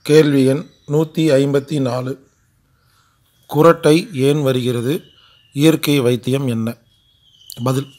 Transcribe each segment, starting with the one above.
கேள்வி எண் நூற்றி ஐம்பத்தி நாலு குரட்டை ஏன் வருகிறது இயற்கை வைத்தியம் என்ன பதில்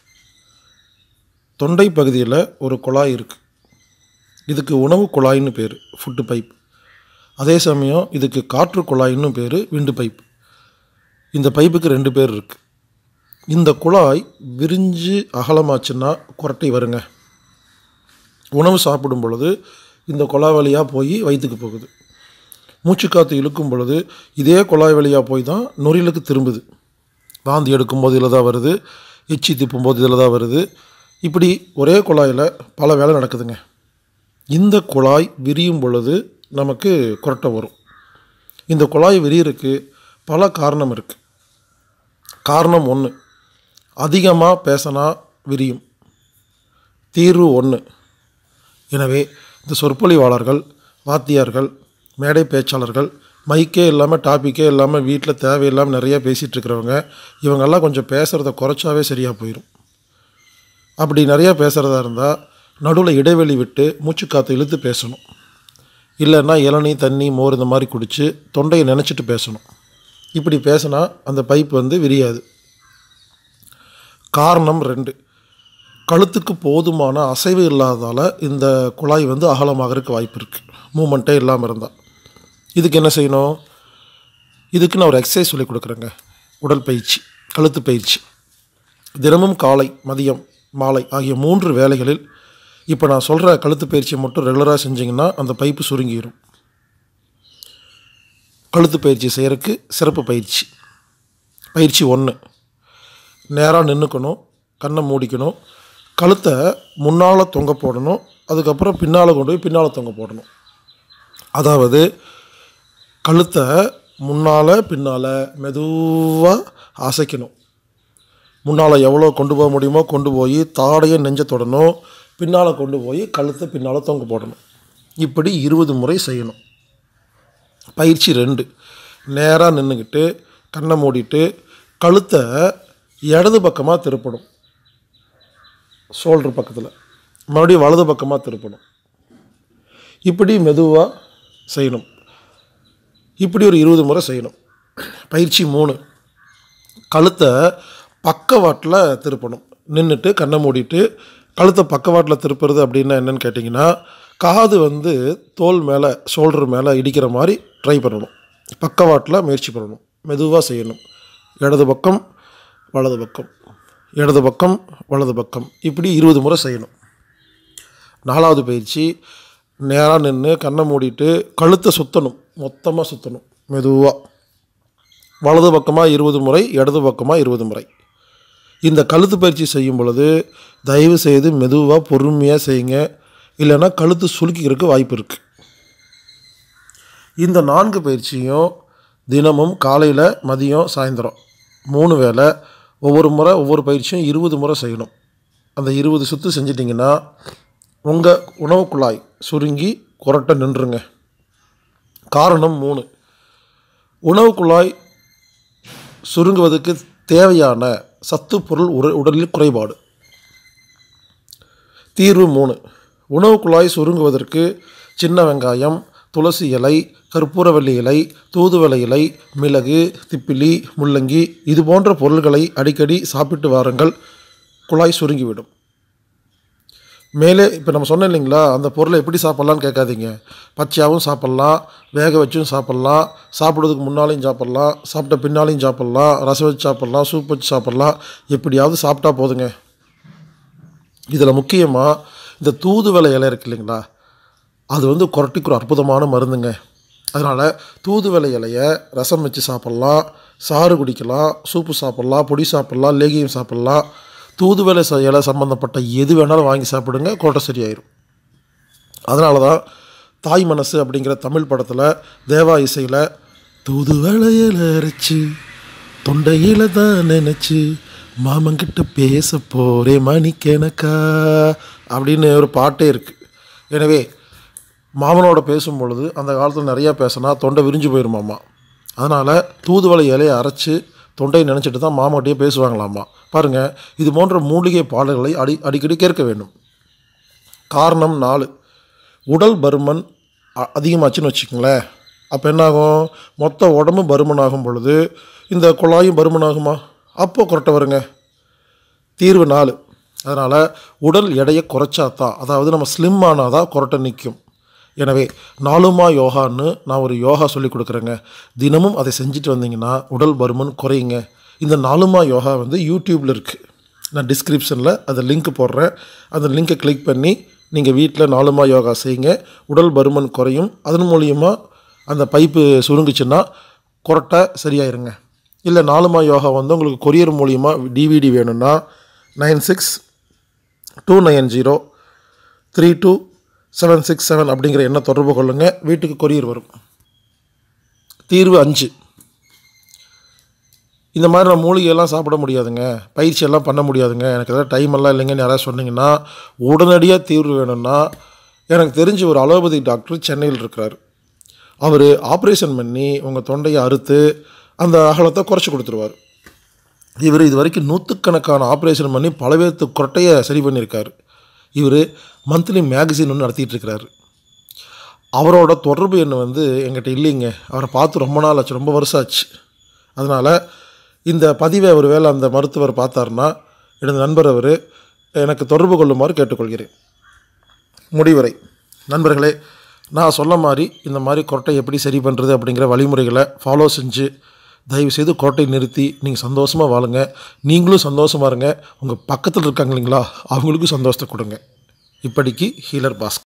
தொண்டை பகுதியில் ஒரு குழாய் இருக்குது இதுக்கு உணவு குழாய்னு பேர் ஃபுட்டு பைப் அதே சமயம் இதுக்கு காற்று குழாய்னு பேர் விண்டு பைப் இந்த பைப்புக்கு ரெண்டு பேர் இருக்குது இந்த குழாய் விரிஞ்சு அகலமாச்சுன்னா குரட்டை வருங்க உணவு சாப்பிடும் பொழுது இந்த குழாய் வழியாக போய் வயிற்றுக்கு போகுது மூச்சுக்காற்று இழுக்கும் பொழுது இதே குழாய் வழியாக போய் தான் நுரையீரலுக்கு திரும்புது வாந்தி எடுக்கும்போது இதில் தான் வருது எச்சி திப்பும்போது இதில் தான் வருது இப்படி ஒரே குழாயில் பல வேலை நடக்குதுங்க இந்த குழாய் விரியும் பொழுது நமக்கு குரட்டை வரும் இந்த குழாய் விரியறதுக்கு பல காரணம் இருக்குது காரணம் ஒன்று அதிகமாக பேசினா விரியும் தீர்வு ஒன்று எனவே இந்த சொற்பொழிவாளர்கள் வாத்தியார்கள் மேடை பேச்சாளர்கள் மைக்கே இல்லாமல் டாப்பிக்கே இல்லாமல் வீட்டில் தேவையில்லாமல் நிறைய பேசிகிட்டு இருக்கிறவங்க இவங்கெல்லாம் கொஞ்சம் பேசுகிறத குறைச்சாவே சரியாக போயிடும் அப்படி நிறையா பேசுகிறதா இருந்தால் நடுவில் இடைவெளி விட்டு மூச்சுக்காற்று இழுத்து பேசணும் இல்லைன்னா இளநீ தண்ணி மோர் இந்த மாதிரி குடித்து தொண்டையை நினச்சிட்டு பேசணும் இப்படி பேசினா அந்த பைப் வந்து விரியாது காரணம் ரெண்டு கழுத்துக்கு போதுமான அசைவு இல்லாததால் இந்த குழாய் வந்து அகலமாகறதுக்கு வாய்ப்பு இருக்குது மூமெண்ட்டே இல்லாமல் இருந்தால் இதுக்கு என்ன செய்யணும் இதுக்கு நான் ஒரு எக்ஸசைஸ் சொல்லி கொடுக்குறேங்க உடல் பயிற்சி கழுத்து பயிற்சி தினமும் காலை மதியம் மாலை ஆகிய மூன்று வேளைகளில் இப்போ நான் சொல்கிற கழுத்து பயிற்சியை மட்டும் ரெகுலராக செஞ்சிங்கன்னா அந்த பைப்பு சுருங்கிடும் கழுத்து பயிற்சி செய்கிறதுக்கு சிறப்பு பயிற்சி பயிற்சி ஒன்று நேராக நின்றுக்கணும் கண்ணை மூடிக்கணும் கழுத்தை முன்னால் தொங்க போடணும் அதுக்கப்புறம் பின்னால் கொண்டு போய் பின்னால் தொங்க போடணும் அதாவது கழுத்தை முன்னால் பின்னால் மெதுவாக அசைக்கணும் முன்னால் எவ்வளோ கொண்டு போக முடியுமோ கொண்டு போய் தாடையை நெஞ்ச தொடணும் பின்னால் கொண்டு போய் கழுத்தை பின்னால் தொங்க போடணும் இப்படி இருபது முறை செய்யணும் பயிற்சி ரெண்டு நேராக நின்றுக்கிட்டு கண்ணை மூடிட்டு கழுத்தை இடது பக்கமாக திருப்பணும் ஷோல்டர் பக்கத்தில் மறுபடியும் வலது பக்கமாக திருப்பணும் இப்படி மெதுவாக செய்யணும் இப்படி ஒரு இருபது முறை செய்யணும் பயிற்சி மூணு கழுத்தை பக்கவாட்டில் திருப்பணும் நின்றுட்டு கண்ணை மூடிட்டு கழுத்தை பக்கவாட்டில் திருப்புறது அப்படின்னா என்னன்னு கேட்டிங்கன்னா காது வந்து தோல் மேலே ஷோல்டர் மேலே இடிக்கிற மாதிரி ட்ரை பண்ணணும் பக்கவாட்டில் முயற்சி பண்ணணும் மெதுவாக செய்யணும் இடது பக்கம் வலது பக்கம் இடது பக்கம் வலது பக்கம் இப்படி இருபது முறை செய்யணும் நாலாவது பயிற்சி நேராக நின்று கண்ணை மூடிட்டு கழுத்தை சுற்றணும் மொத்தமாக சுற்றணும் மெதுவாக வலது பக்கமாக இருபது முறை இடது பக்கமாக இருபது முறை இந்த கழுத்து பயிற்சி செய்யும் பொழுது தயவு செய்து மெதுவாக பொறுமையாக செய்யுங்க இல்லைன்னா கழுத்து சுலுக்கிக்கிறதுக்கு வாய்ப்பு இருக்குது இந்த நான்கு பயிற்சியும் தினமும் காலையில் மதியம் சாயந்தரம் மூணு வேளை ஒவ்வொரு முறை ஒவ்வொரு பயிற்சியும் இருபது முறை செய்யணும் அந்த இருபது சுற்று செஞ்சிட்டிங்கன்னா உங்கள் உணவு குழாய் சுருங்கி குரட்டை நின்றுங்க காரணம் மூணு உணவு குழாய் சுருங்குவதற்கு தேவையான சத்து பொருள் உட உடலில் குறைபாடு தீர்வு மூணு உணவு குழாய் சுருங்குவதற்கு சின்ன வெங்காயம் துளசி இலை கற்பூரவள்ளி இலை தூதுவளை இலை மிளகு திப்பிலி முள்ளங்கி இது போன்ற பொருள்களை அடிக்கடி சாப்பிட்டு வாருங்கள் குழாய் சுருங்கிவிடும் மேலே இப்போ நம்ம சொன்னோம் இல்லைங்களா அந்த பொருளை எப்படி சாப்பிட்லான்னு கேட்காதீங்க பச்சையாகவும் சாப்பிட்லாம் வேக வச்சும் சாப்பிட்லாம் சாப்பிட்றதுக்கு முன்னாலையும் சாப்பிட்லாம் சாப்பிட்ட பின்னாலையும் சாப்பிட்லாம் ரசம் வச்சு சாப்பிட்லாம் சூப் வச்சு சாப்பிட்லாம் எப்படியாவது சாப்பிட்டா போதுங்க இதில் முக்கியமாக இந்த தூதுவளை இலை இருக்கு இல்லைங்களா அது வந்து குரட்டிக்கு ஒரு அற்புதமான மருந்துங்க அதனால் தூதுவளை இலையை ரசம் வச்சு சாப்பிட்லாம் சாறு குடிக்கலாம் சூப்பு சாப்பிட்லாம் பொடி சாப்பிட்லாம் லேகியம் சாப்பிட்லாம் தூதுவளை ச இலை சம்மந்தப்பட்ட எது வேணாலும் வாங்கி சாப்பிடுங்க கோட்டை சரியாயிரும் அதனால தான் தாய் மனசு அப்படிங்கிற தமிழ் படத்தில் தேவா இசையில் தூதுவளையில் அரைச்சி தொண்டையில் தான் நினச்சி மாமங்கிட்ட பேச போரே மணிக்கணக்கா அப்படின்னு ஒரு பாட்டே இருக்குது எனவே மாமனோட பேசும் பொழுது அந்த காலத்தில் நிறையா பேசினா தொண்டை விரிஞ்சு போயிருமாம்மா அதனால் தூதுவளை இலையை அரைச்சி தொண்டையை நினச்சிட்டு தான் மாமாட்டியே பேசுவாங்களாம்மா பாருங்கள் இது போன்ற மூலிகை பாடல்களை அடி அடிக்கடி கேட்க வேண்டும் காரணம் நாலு உடல் பருமன் அ- அதிகமாச்சுன்னு வச்சுக்கோங்களேன் அப்போ என்னாகும் மொத்த உடம்பு பருமனாகும் பொழுது இந்த குழாயும் பருமனாகுமா அப்போ கொரட்டை வருங்க தீர்வு நாலு அதனால் உடல் எடையை குறைச்சாதான் அதாவது நம்ம ஸ்லிம் ஆனால் தான் கொரட்டை நிற்கும் எனவே நாலுமா யோகான்னு நான் ஒரு யோகா சொல்லி கொடுக்குறேங்க தினமும் அதை செஞ்சுட்டு வந்தீங்கன்னா உடல் பருமன் குறையுங்க இந்த நாலுமா யோகா வந்து யூடியூப்பில் இருக்குது நான் டிஸ்கிரிப்ஷனில் அந்த லிங்க் போடுறேன் அந்த லிங்கை கிளிக் பண்ணி நீங்கள் வீட்டில் நாலுமா யோகா செய்யுங்க உடல் பருமன் குறையும் அதன் மூலியமாக அந்த பைப்பு சுருங்குச்சுன்னா கொரட்டை சரியாயிருங்க இல்லை நாலுமா யோகா வந்து உங்களுக்கு கொரியர் மூலியமாக டிவிடி வேணும்னா nine six two nine zero three two seven six seven அப்படிங்கிற எண்ணை தொடர்பு கொள்ளுங்கள் வீட்டுக்கு கொரியர் வரும் தீர்வு அஞ்சு இந்த மாதிரி நான் மூலிகையெல்லாம் சாப்பிட முடியாதுங்க பயிற்சியெல்லாம் பண்ண முடியாதுங்க எனக்கு ஏதாவது டைம் எல்லாம் இல்லைங்கன்னு யாராவது சொன்னீங்கன்னா உடனடியாக தீர்வு வேணும்னா எனக்கு தெரிஞ்ச ஒரு அலோபதி டாக்டர் சென்னையில் இருக்கிறார் அவர் ஆப்ரேஷன் பண்ணி உங்கள் தொண்டையை அறுத்து அந்த அகலத்தை குறைச்சி கொடுத்துருவார் இவர் இது வரைக்கும் நூற்றுக்கணக்கான ஆப்ரேஷன் பண்ணி பல பேர்த்து கொட்டையை சரி பண்ணியிருக்காரு இவர் மந்த்லி மேகசின் ஒன்று நடத்திட்டு இருக்கிறாரு அவரோட தொடர்பு எண் வந்து எங்கிட்ட இல்லைங்க அவரை பார்த்து ரொம்ப நாள் ஆச்சு ரொம்ப வருஷம் ஆச்சு அதனால் இந்த பதிவை ஒரு வேளை அந்த மருத்துவர் பார்த்தாருன்னா எனது நண்பர் அவர் எனக்கு தொடர்பு கொள்ளுமாறு கேட்டுக்கொள்கிறேன் முடிவுரை நண்பர்களே நான் சொன்ன மாதிரி இந்த மாதிரி கொரட்டை எப்படி சரி பண்ணுறது அப்படிங்கிற வழிமுறைகளை ஃபாலோ செஞ்சு தயவுசெய்து கொரட்டை நிறுத்தி நீங்கள் சந்தோஷமாக வாழுங்க நீங்களும் சந்தோஷமாக இருங்க உங்கள் பக்கத்தில் இருக்காங்க இல்லைங்களா அவங்களுக்கும் சந்தோஷத்தை கொடுங்க இப்படிக்கு ஹீலர் பாஸ்